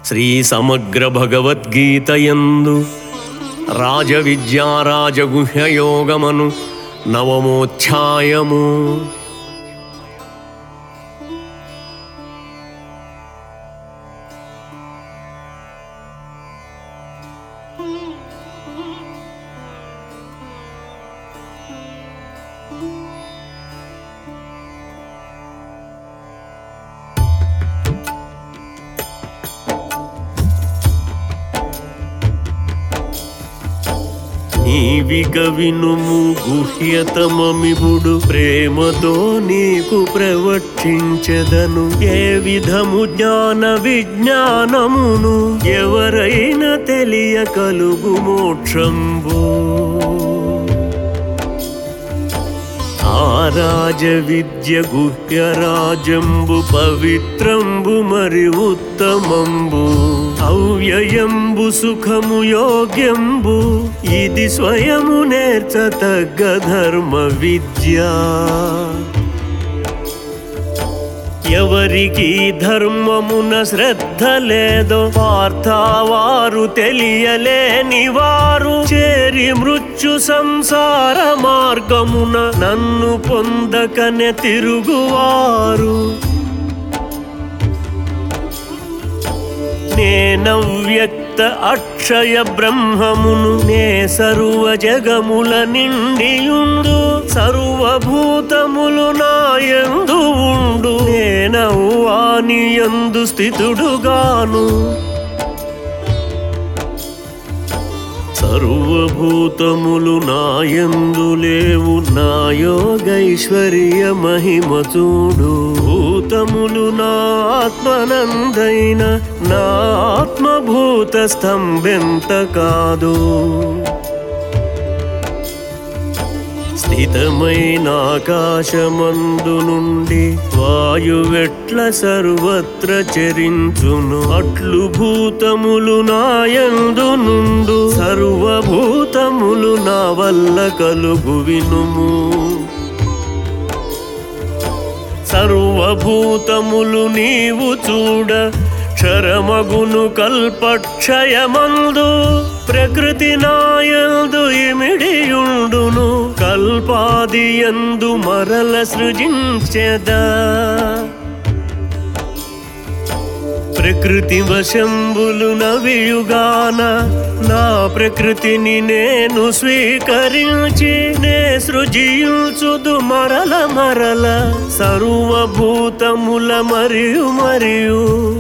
శ్రీ సమగ్ర భగవద్గీతయందు రాజవిద్యా రాజగుహ్యయోగమను నవమోధ్యాయము నీవిక వినుము గుహ్యతమమిబుడు ప్రేమతో నీకు ప్రవక్షించెదను ఏ విధము జ్ఞాన విజ్ఞానమును ఎవరైనా తెలియ కలుగు మోక్షంబో ఆరాజ విద్య గుహ్య రాజంబు పవిత్రంబు మరి ఉత్తమంబు అవ్యయంబు సుఖము యోగ్యంబు ఇది స్వయము నేర్చతగ్గ ధర్మ విద్య ఎవరికి ధర్మమున శ్రద్ధ లేదో వార్తావారు తెలియలేని వారు చేరి మృత్యు సంసార మార్గమున నన్ను పొందకనే తిరుగువారు నేనవ్యక్త అక్షయ బ్రహ్మమును నే సర్వ జగముల నిండియుండు సర్వభూతములు నాయందు ఉండు నేనవ్వాని యందు స్థితుడుగాను సర్వభూతములు నాయందు లేవు నా యోగైశ్వర్య మహిమ చూడు భూతములు నా ఆత్మనందైన నా ఆత్మభూత స్తంభెంత కాదు స్థితమైన ఆకాశమందు నుండి వాయువెట్ల సర్వత్ర చరించును అట్లు భూతములు నాయందు నుండు సర్వభూతములు నా వల్ల కలుగు వినుము సర్వభూతములు నీవు చూడ క్షరమగును కల్పక్షయమందు ప్రకృతి నాయందు ఇమిడియుండును కల్పాదియందు మరల సృజించెదా ప్రకృతి వశంబులు నవియుగాన నా ప్రకృతిని నేను స్వీకరించి నే సృజించుదు మరల మరల సర్వభూతముల మరియు మరియు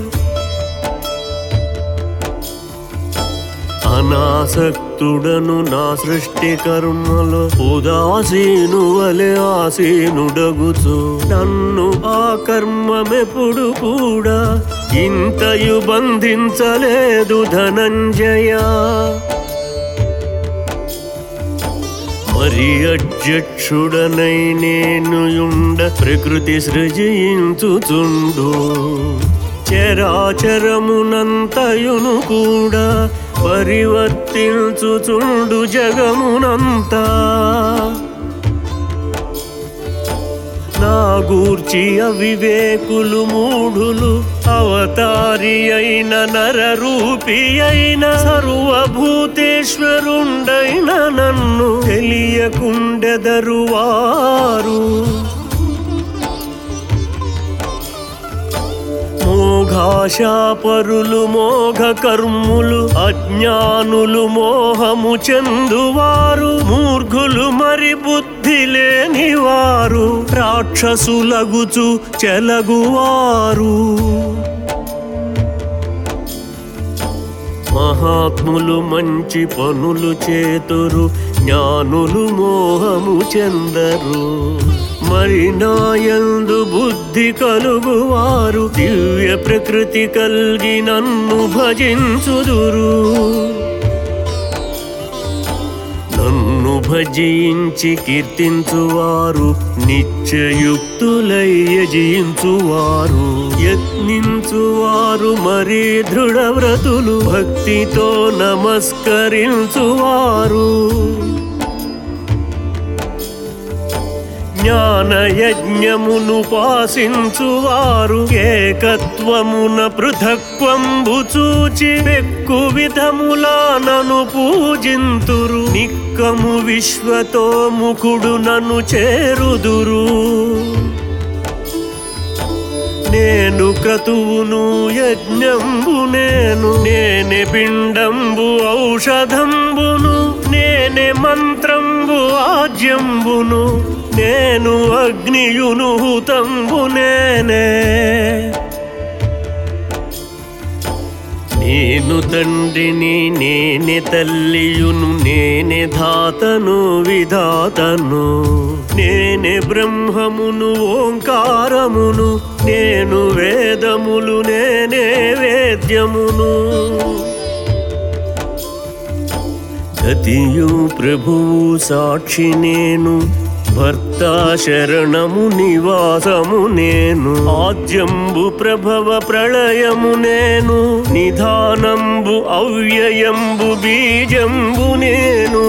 అనాసక్తుడను నా సృష్టి కర్మలో ఉదాసీను వలె ఆసీనుడగుచు నన్ను ఆ కర్మమెప్పుడు కూడా ఇంతయు బంధించలేదు ధనంజయ మరి అధ్యక్షుడనై నేను యుండ ప్రకృతి సృజించుచుండు చరాచరమునంతయును కూడా పరివర్తించుచుండు జగమునంతా నా గూర్చి అవివేకులు మూఢులు అవతారి అయిన నరరూపి అయిన సర్వభూతేశ్వరుండైన నన్ను తెలియకుండెదరువారు మోఘాశాపరులు మోఘ కర్ములు అజ్ఞానులు మోహము చెందువారు మూర్ఘులు మరి బుద్ధి లేని వారు రాక్షసులగుచు చెలగువారు మహాత్ములు మంచి పనులు చేతురు జ్ఞానులు మోహము చెందరు మరి నాయందు బుద్ధి కలుగువారు దివ్య ప్రకృతి కల్గి నన్ను భజించుదురు నన్ను భజించి కీర్తించువారు నిత్యయుక్తులై యజించువారు యత్నించువారు మరి దృఢవ్రతులు భక్తితో నమస్కరించువారు జ్ఞానయజ్ఞ యజ్ఞమును పాసించువారు ఏకత్వమున పృథక్వంబు చూచి పెక్కు విధములా నను పూజింతురు నిక్కము విశ్వతో ముఖుడు నన్ను చేరుదురు నేను క్రతువును యజ్ఞంబు నేను నేనే పిండంబు ఔషధంబును నేనే మంత్రంబు ఆజ్యంబును నేను అగ్నియును హుతంబు నేనే నేను తండ్రిని నేనే తల్లియును నేనే ధాతను విధాతను నేనే బ్రహ్మమును ఓంకారమును నేను వేదములు నేనే వేద్యమును గతియు ప్రభువు సాక్షి నేను భర్త శరణము నివాసము నేను ఆద్యంబు ప్రభవ ప్రళయము నేను నిధానంబు అవ్యయంబు బీజంబు నేను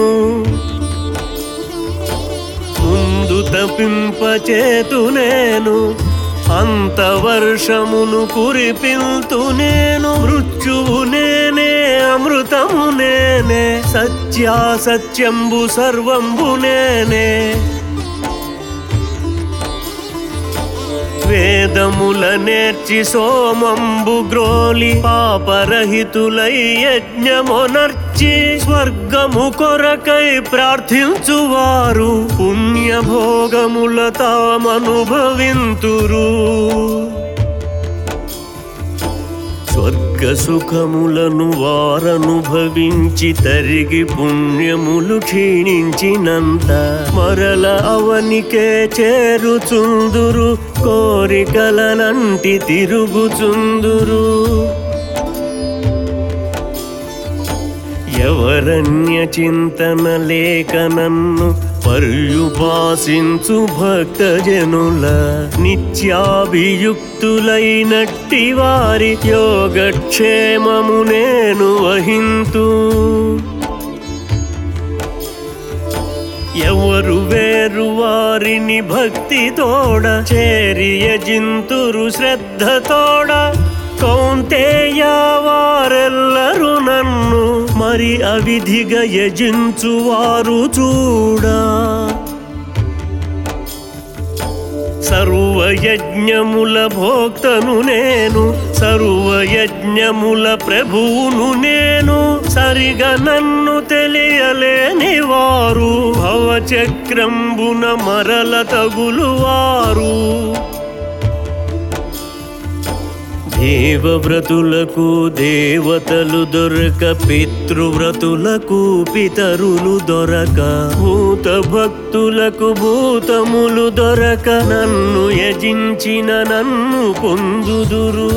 ముందు తపింపచేతు నేను అంత వర్షమును కురిపిల్తు నేను మృత్యువు నేనే అమృతము నేనే సత్యాసత్యంబు సర్వంబు నేనే వేదముల నేర్చి సోమంబు గ్రోలి పాపరహితులై యజ్ఞమునర్చి స్వర్గము కొరకై ప్రార్థించువారు పుణ్యభోగముల తామనుభవింతురు స్వర్గ సుఖములను వారనుభవించి తరిగి పుణ్యములు క్షీణించినంత మరల అవనికే చేరుచుందురు కోరికలనంటి తిరుగుచుందురు ఎవరన్య చింతన లేక నన్ను పర్యుపాసించు భక్తజనుల నిత్యాభియుక్తులైనట్టి వారి యోగక్షేమము నేను వహింతు ఎవరు వేరు వారిని భక్తి తోడ చేరి యజింతురు శ్రద్ధ తోడ కౌంతేయ వారెల్లరు నన్ను మరి అవిధిగా యజించువారు చూడా సర్వయజ్ఞముల భోక్తను నేను సర్వయజ్ఞముల ప్రభువును నేను సరిగా నన్ను తెలియలేని వారు భవచక్రంబున మరల తగులువారు దేవవ్రతులకు దేవతలు దొరక పితృవ్రతులకు పితరులు దొరక భూత భక్తులకు భూతములు దొరక నన్ను యజించిన నన్ను పొందుదురు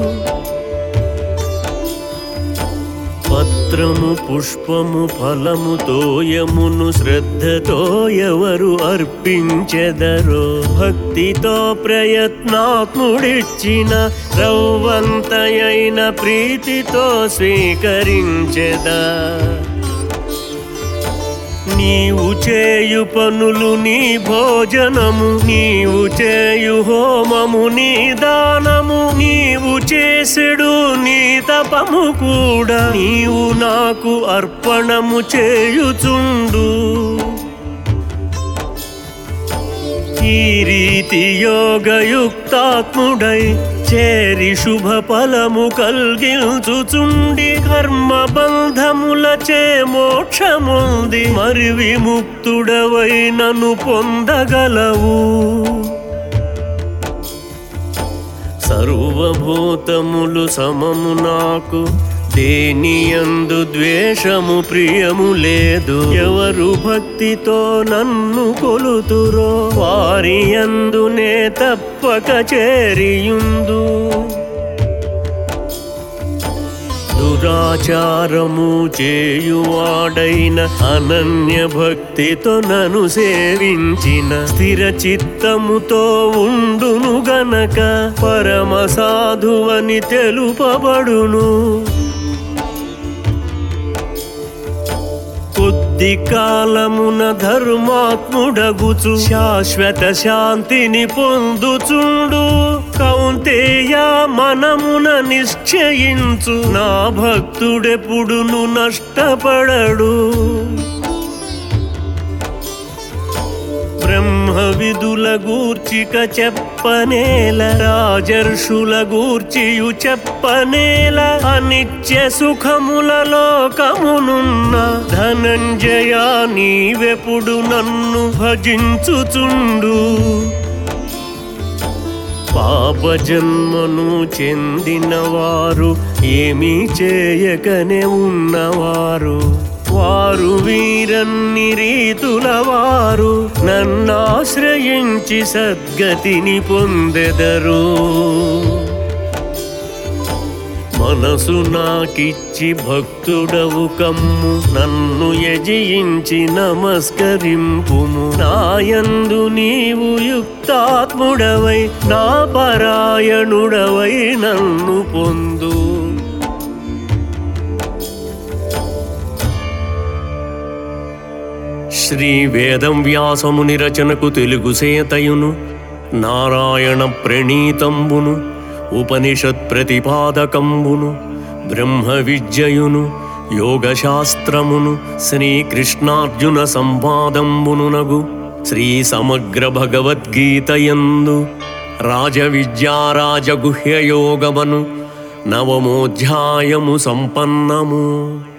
పత్రము పుష్పము ఫలము తోయమును శ్రద్ధతో ఎవరు అర్పించెదరో భక్తితో ప్రయత్నాత్ముడిచ్చిన రవ్వంతయైన ప్రీతితో స్వీకరించెదా నీవు చేయు పనులు నీ భోజనము నీవు చేయు హోమము నీ దానము నీవు చేసెడు నీ తపము కూడా నీవు నాకు అర్పణము చేయుచుండు ఈ రీతి యోగయుక్తాత్ముడై చేరి శుభ ఫలము కల్గించుచుండి కర్మ బంధములచే మోక్షముంది మరి విముక్తుడవై నన్ను పొందగలవు సర్వభూతములు సమము నాకు దేనియందు ద్వేషము ప్రియము లేదు ఎవరు భక్తితో నన్ను కొలుతురో వారి యందునే తప్పక చేరియుందు దురాచారము చేయువాడైన అనన్య భక్తితో నన్ను సేవించిన స్థిర చిత్తముతో ఉండును గనక పరమ సాధువని తెలుపబడును కొద్ది కాలమున ధర్మాత్ముడగుచు శాశ్వత శాంతిని పొందుచుండు కౌంతేయ మనమున నిశ్చయించు నా భక్తుడెప్పుడును నష్టపడడు బ్రహ్మ విధుల గూర్చిక చెప్పనేల రాజర్షుల గూర్చియు చెప్పనేల అనిత్య సుఖముల లోకమునున్న ధనంజయ నీవెప్పుడు నన్ను భజించుచుండు పాప జన్మను చెందిన వారు ఏమీ చేయకనే ఉన్నవారు వారు వీరన్ని రీతుల వారు నన్నాశ్రయించి సద్గతిని పొందెదరు మనసు నాకిచ్చి భక్తుడవు కమ్ము నన్ను యజయించి నమస్కరింపుము నాయందు నీవు యుక్తాత్ముడవై నా పరాయణుడవై నన్ను పొందు శ్రీ వేదం వ్యాసముని రచనకు తెలుగు సేతయును నారాయణ ప్రణీతంబును ఉపనిషత్ ప్రతిపాదకంబును బ్రహ్మ విద్యయును యోగశాస్త్రమును శ్రీకృష్ణార్జున సంవాదంబునునగు శ్రీ సమగ్ర భగవద్గీతయందు రాజవిద్యారాజగుహ్యయోగమను నవమోధ్యాయము సంపన్నము